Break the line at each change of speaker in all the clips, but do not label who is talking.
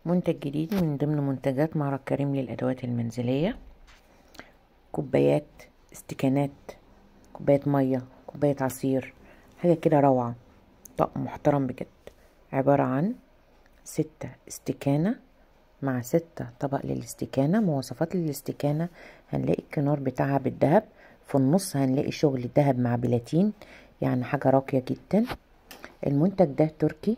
منتج جديد من ضمن منتجات معرض كريم للأدوات المنزلية كوبايات استكانات كوباية مية كوباية عصير حاجة كده روعة طقم محترم بجد عبارة عن ستة استكانة مع ستة طبق للاستكانة مواصفات للاستكانة هنلاقي الكنار بتاعها بالذهب في النص هنلاقي شغل دهب مع بلاتين يعني حاجة راقية جدا المنتج ده تركي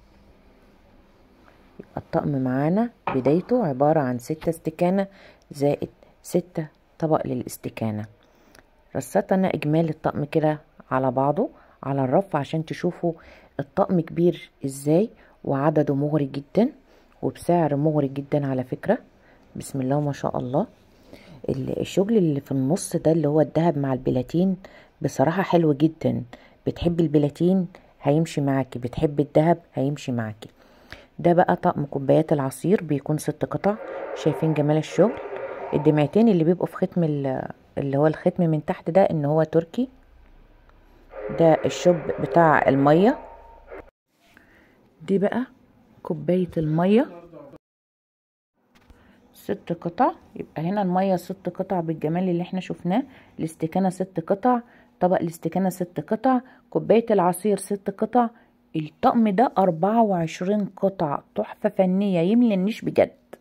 يبقى الطقم معانا بدايته عبارة عن ستة استكانة زائد ستة طبق للاستكانة رصت انا اجمالي الطقم كده على بعضه على الرف عشان تشوفوا الطقم كبير ازاي وعدده مغري جدا وبسعر مغري جدا على فكرة بسم الله ما شاء الله الشغل اللي في النص ده اللي هو الدهب مع البلاتين بصراحة حلو جدا بتحبي البلاتين هيمشي معاكي بتحبي الدهب هيمشي معاكي ده بقى طقم كوبايات العصير بيكون ست قطع شايفين جمال الشغل الدمعتين اللي بيبقوا في ختم اللي هو الختم من تحت ده ان هو تركي ده الشوب بتاع المية دي بقى كوباية المية ست قطع يبقى هنا المية ست قطع بالجمال اللي احنا شفناه الاستكانة ست قطع طبق الاستكانة ست قطع كوباية العصير ست قطع الطقم ده أربعة وعشرين قطعة تحفة فنية يملي النيش بجد